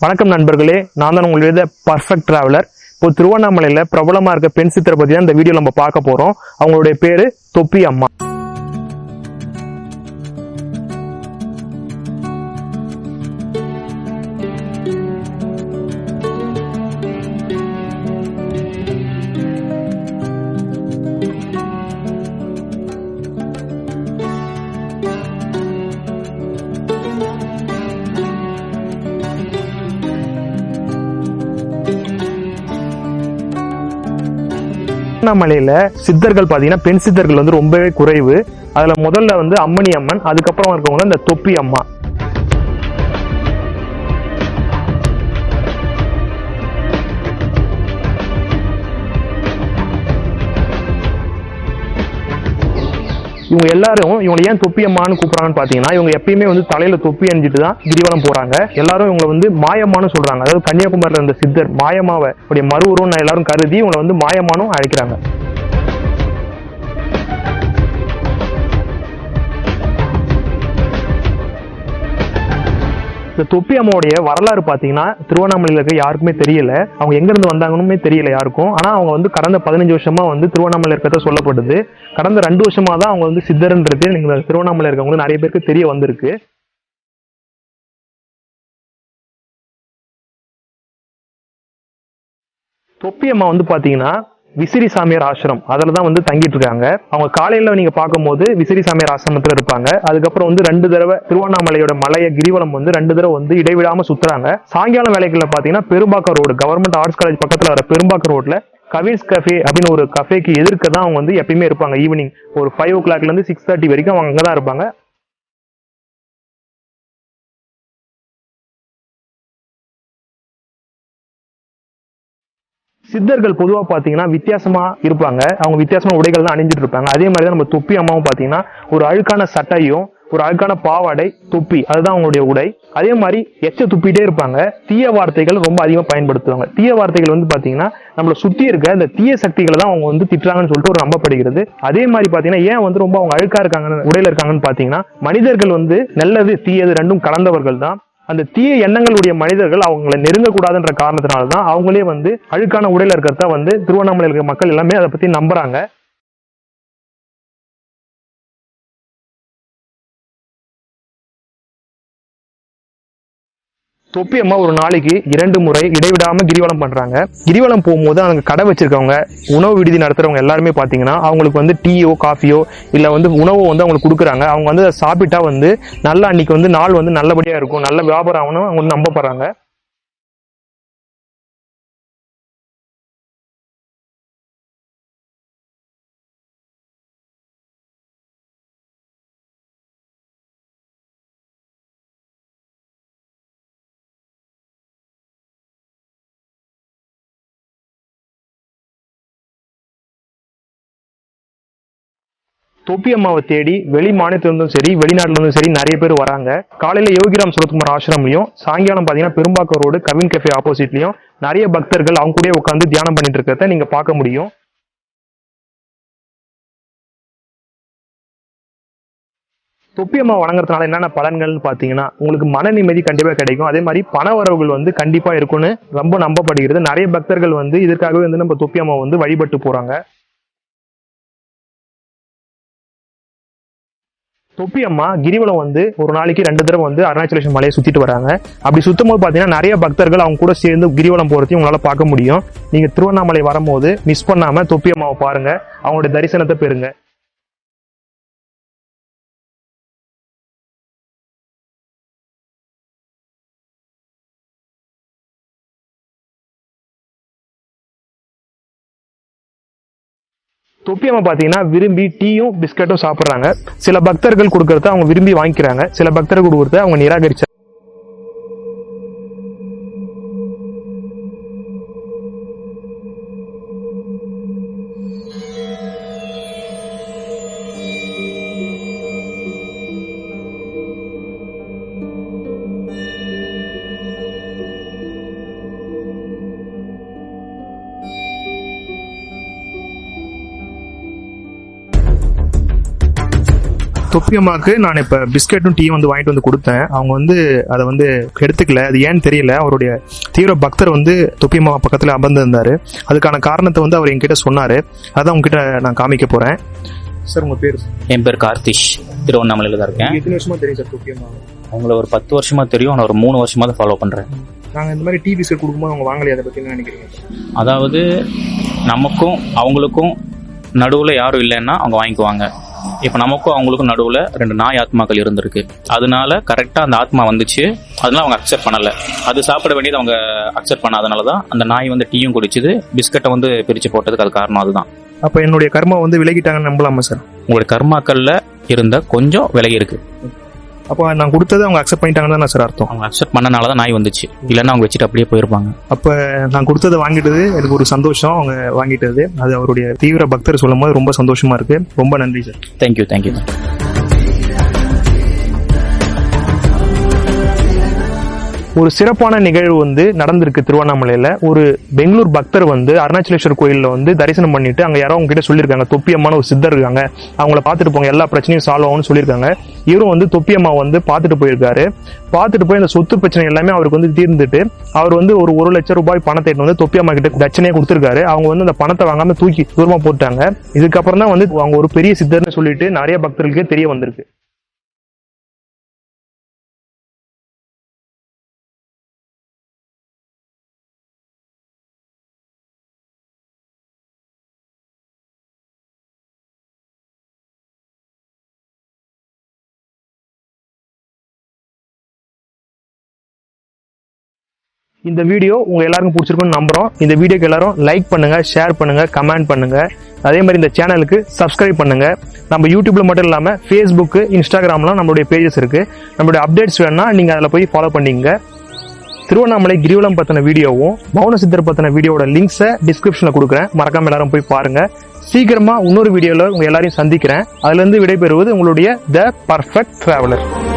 வணக்கம் நண்பர்களே நான் தான் உங்களுடைய பர்ஃபெக்ட் டிராவலர் இப்போ திருவண்ணாமலையில பிரபலமா இருக்க பெண் சித்திரை பத்தி தான் இந்த வீடியோ நம்ம பார்க்க போறோம் அவங்களுடைய பேரு தொப்பி அம்மா திருவண்ணாமலையில சித்தர்கள் பாத்தீங்கன்னா பெண் சித்தர்கள் வந்து ரொம்பவே குறைவு அதுல முதல்ல வந்து அம்மணி அம்மன் அதுக்கப்புறம் இருக்கவங்க இந்த தொப்பி அம்மா இவங்க எல்லாரும் இவங்களை ஏன் தொப்பி அம்மான்னு கூப்பிடுறாங்கன்னு பாத்தீங்கன்னா இவங்க எப்பயுமே வந்து தலையில தொப்பி அணிஞ்சிட்டு தான் கிரிவலம் போறாங்க எல்லாரும் இவங்களை வந்து மாயம்மான்னு சொல்றாங்க அதாவது கன்னியாகுமரியில இருந்த சித்தர் மாயம்மாவை உடைய மறு உருவம் எல்லாரும் கருதி இவங்களை வந்து மாயம்மானும் அழைக்கிறாங்க இந்த தொப்பி அம்மாவுடைய வரலாறு பாத்தீங்கன்னா திருவண்ணாமலையில இருக்க யாருக்குமே தெரியல அவங்க எங்க இருந்து வந்தாங்கன்னு தெரியல யாருக்கும் ஆனா அவங்க வந்து கடந்த பதினஞ்சு வருஷமா வந்து திருவண்ணாமலை இருக்கிறத சொல்லப்படுது கடந்த ரெண்டு வருஷமா தான் அவங்க வந்து சித்தர்ன்றது நீங்க திருவண்ணாமலை இருக்கவங்க நிறைய பேருக்கு தெரிய வந்திருக்கு தொப்பி அம்மா வந்து பாத்தீங்கன்னா விசிறி சாமியார் ஆசிரம் அதுல தான் வந்து தங்கிட்டு இருக்காங்க அவங்க காலையில நீங்க பார்க்கும்போது விசிறி சாமியார் ஆசிரமத்துல இருப்பாங்க அதுக்கப்புறம் வந்து ரெண்டு தடவை திருவண்ணாமலையோட மலைய கிரிவலம் வந்து ரெண்டு தடவை வந்து இடைவிடாம சுத்துறாங்க சாயங்காலம் வேலைகள்ல பாத்தீங்கன்னா Perumbakkam road government arts college பக்கத்துல வர பெரும்பாக்கம் ரோட்ல கவின்ஸ் கஃபே அப்படின்னு ஒரு கஃபேக்கு எதிர்க்க தான் அவங்க வந்து எப்பயுமே இருப்பாங்க ஈவினிங் ஒரு ஃபைவ் ஓ கிளாக்ல இருந்து சிக்ஸ் தேர்ட்டி வரைக்கும் அவங்க அங்கதான் இருப்பாங்க சித்தர்கள் பொதுவா பாத்தீங்கன்னா வித்தியாசமா இருப்பாங்க அவங்க வித்தியாசமான உடைகள் தான் அணிஞ்சிட்டு இருப்பாங்க அதே மாதிரி தான் நம்ம தொப்பி அம்மாவும் பாத்தீங்கன்னா ஒரு அழுக்கான சட்டையும் ஒரு அழுக்கான பாவாடை தொப்பி அதுதான் அவங்களுடைய உடை அதே மாதிரி எச்ச துப்பிட்டே இருப்பாங்க தீய வார்த்தைகள் ரொம்ப அதிகமா பயன்படுத்துவாங்க தீய வார்த்தைகள் வந்து பாத்தீங்கன்னா நம்மள சுத்தி இருக்க இந்த தீய சக்திகளை தான் அவங்க வந்து திட்டுறாங்கன்னு சொல்லிட்டு ஒரு நம்பப்படுகிறது அதே மாதிரி பாத்தீங்கன்னா ஏன் வந்து ரொம்ப அவங்க அழுக்கா இருக்காங்க உடையில இருக்காங்கன்னு பாத்தீங்கன்னா மனிதர்கள் வந்து நல்லது தீயது ரெண்டும் கலந்தவர்கள் தான் அந்த தீய எண்ணங்களுடைய மனிதர்கள் அவங்களை நெருங்கக்கூடாதுன்ற காரணத்தினால தான் அவங்களே வந்து அழுக்கான உடையில இருக்கிறத வந்து திருவண்ணாமலையில் இருக்கிற மக்கள் எல்லாமே அதை பத்தி நம்புறாங்க தொப்பி அம்மா ஒரு நாளைக்கு இரண்டு முறை இடைவிடாம கிரிவலம் பண்றாங்க கிரிவலம் போகும்போது அவங்க கடை வச்சிருக்கவங்க உணவு விடுதி நடத்துறவங்க எல்லாருமே பாத்தீங்கன்னா அவங்களுக்கு வந்து டீயோ காஃபியோ இல்ல வந்து உணவோ வந்து அவங்களுக்கு கொடுக்குறாங்க அவங்க வந்து அதை சாப்பிட்டா வந்து நல்ல அன்னைக்கு வந்து நாள் வந்து நல்லபடியா இருக்கும் நல்ல வியாபாரம் ஆகணும் அவங்க வந்து நம்பப்படுறாங்க தொப்பி அம்மாவை தேடி வெளி மாநிலத்திலிருந்தும் சரி வெளிநாட்டுல இருந்தும் சரி நிறைய பேர் வராங்க காலையில யோகிராம் சுரத்குமார் ஆசிரம்லயும் சாயங்காலம் பாத்தீங்கன்னா பெரும்பாக்கம் ரோடு கவின் கஃபே ஆப்போசிட்லயும் நிறைய பக்தர்கள் அவங்க கூட உட்காந்து தியானம் பண்ணிட்டு இருக்கிறத நீங்க பார்க்க முடியும் தொப்பி அம்மா வணங்குறதுனால என்னென்ன பலன்கள்னு பார்த்தீங்கன்னா உங்களுக்கு மன நிம்மதி கண்டிப்பாக கிடைக்கும் அதே மாதிரி பண வரவுகள் வந்து கண்டிப்பாக இருக்கும்னு ரொம்ப நம்பப்படுகிறது நிறைய பக்தர்கள் வந்து இதற்காகவே வந்து நம்ம தொப்பி அம்மா வந்து வழிபட்டு போறாங்க தொப்பி அம்மா கிரிவலம் வந்து ஒரு நாளைக்கு ரெண்டு தடவை வந்து அருணாச்சலேஸ்வரர் மலையை சுத்திட்டு வராங்க அப்படி சுத்தும் போது பாத்தீங்கன்னா நிறைய பக்தர்கள் அவங்க கூட சேர்ந்து கிரிவலம் போறதையும் உங்களால பார்க்க முடியும் நீங்க திருவண்ணாமலை வரும்போது மிஸ் பண்ணாம தொப்பி அம்மாவை பாருங்க அவங்களுடைய தரிசனத்தை பெறுங்க தொப்பி அம்மா பாத்தீங்கன்னா விரும்பி டீயும் பிஸ்கட்டும் சாப்பிடுறாங்க சில பக்தர்கள் கொடுக்கறத அவங்க விரும்பி வாங்கிக்கிறாங்க சில பக்தர்கள் கொடுக்கறத அவங்க நிராகரிச்ச தொப்பி அம்மாவுக்கு நான் இப்ப பிஸ்கெட்டும் டீ வந்து வாங்கிட்டு வந்து கொடுத்தேன் அவங்க வந்து அதை வந்து எடுத்துக்கல அது ஏன்னு தெரியல அவருடைய தீவிர பக்தர் வந்து தொப்பி அம்மா பக்கத்துல அமர்ந்திருந்தாரு அதுக்கான காரணத்தை வந்து அவர் என்கிட்ட சொன்னாரு அதான் உங்ககிட்ட நான் காமிக்க போறேன் சார் உங்க பேர் என் பேர் கார்த்திஷ் திருவண்ணாமலையில தான் இருக்கேன் எத்தனை வருஷமா தெரியும் சார் தொப்பி அம்மா அவங்கள ஒரு பத்து வருஷமா தெரியும் நான் ஒரு மூணு வருஷமா தான் ஃபாலோ பண்றேன் நாங்க இந்த மாதிரி டீ பிஸ்கெட் கொடுக்கும்போது அவங்க வாங்கலையே அதை பத்தி என்ன நினைக்கிறீங்க அதாவது நமக்கும் அவங்களுக்கும் நடுவுல யாரும் இல்லைன்னா அவங்க வாங்கிக்குவாங்க இப்போ நமக்கும் அவங்களுக்கும் நடுவுல ரெண்டு நாய் ஆத்மாக்கள் இருந்திருக்கு அதனால கரெக்டா அந்த ஆத்மா வந்துச்சு அதனால அவங்க அக்செப்ட் பண்ணல அது சாப்பிட வேண்டியது அவங்க அக்செப்ட் பண்ணாதனால தான் அந்த நாய் வந்து டீயும் குடிச்சுது பிஸ்கட்டை வந்து பிரிச்சு போட்டதுக்கு அது காரணம் அதுதான் அப்ப என்னுடைய கர்மா வந்து விலகிட்டாங்கன்னு நம்பலாமா சார் உங்களுடைய கர்மாக்கள்ல இருந்த கொஞ்சம் விலகி இருக்கு அப்போ நான் கொடுத்ததை அவங்க அக்செப்ட் பண்ணிட்டாங்கன்னு தான் சார் அர்த்தம் அவங்க அக்செப்ட் பண்ணனால தான் நாய் வந்துச்சு இல்லைன்னா அவங்க வச்சுட்டு அப்படியே போயிருப்பாங்க அப்ப நான் கொடுத்ததை வாங்கிட்டது எனக்கு ஒரு சந்தோஷம் அவங்க வாங்கிட்டது அது அவருடைய தீவிர பக்தர் சொல்லும் போது ரொம்ப சந்தோஷமா இருக்கு ரொம்ப நன்றி சார் தேங்க்யூ தேங்க்யூ ஒரு சிறப்பான நிகழ்வு வந்து நடந்திருக்கு திருவண்ணாமலையில ஒரு பெங்களூர் பக்தர் வந்து அருணாச்சலேஸ்வரர் கோயில்ல வந்து தரிசனம் பண்ணிட்டு அங்க யாரோ அவங்க கிட்ட சொல்லியிருக்காங்க தொப்பியம்மான ஒரு சித்தர் இருக்காங்க அவங்கள பார்த்துட்டு போங்க எல்லா பிரச்சனையும் சால்வ் ஆகும்னு சொல்லியிருக்காங்க இவரும் வந்து தொப்பியம்மா வந்து பார்த்துட்டு போயிருக்காரு பார்த்துட்டு போய் அந்த சொத்து பிரச்சனை எல்லாமே அவருக்கு வந்து தீர்ந்துட்டு அவர் வந்து ஒரு ஒரு லட்சம் ரூபாய் பணத்தை எடுத்து வந்து தொப்பியம்மா கிட்ட தட்சணையா கொடுத்திருக்காரு அவங்க வந்து அந்த பணத்தை வாங்காம தூக்கி தூரமா போட்டாங்க இதுக்கப்புறம் தான் வந்து அவங்க ஒரு பெரிய சித்தர்னு சொல்லிட்டு நிறைய பக்தர்களுக்கு தெரிய வந்திருக்கு இந்த வீடியோ உங்க எல்லாருக்கும் பிடிச்சிருக்கும்னு நம்புறோம் இந்த வீடியோக்கு எல்லாரும் லைக் பண்ணுங்க ஷேர் பண்ணுங்க கமெண்ட் பண்ணுங்க அதே மாதிரி இந்த சேனலுக்கு சப்ஸ்கிரைப் பண்ணுங்க நம்ம யூடியூப்ல மட்டும் இல்லாம ஃபேஸ்புக் இன்ஸ்டாகிராம்லாம் நம்மளுடைய பேஜஸ் இருக்கு நம்மளுடைய அப்டேட்ஸ் வேணா நீங்க அதில் போய் ஃபாலோ பண்ணிங்க திருவண்ணாமலை கிரிவலம் பத்தின வீடியோவும் மௌன சித்தர் பத்தின வீடியோவோட லிங்க்ஸை டிஸ்கிரிப்ஷன்ல கொடுக்குறேன் மறக்காம எல்லாரும் போய் பாருங்க சீக்கிரமா இன்னொரு வீடியோல உங்க எல்லாரையும் சந்திக்கிறேன் அதுல இருந்து விடைபெறுவது உங்களுடைய த பர்ஃபெக்ட் டிராவலர்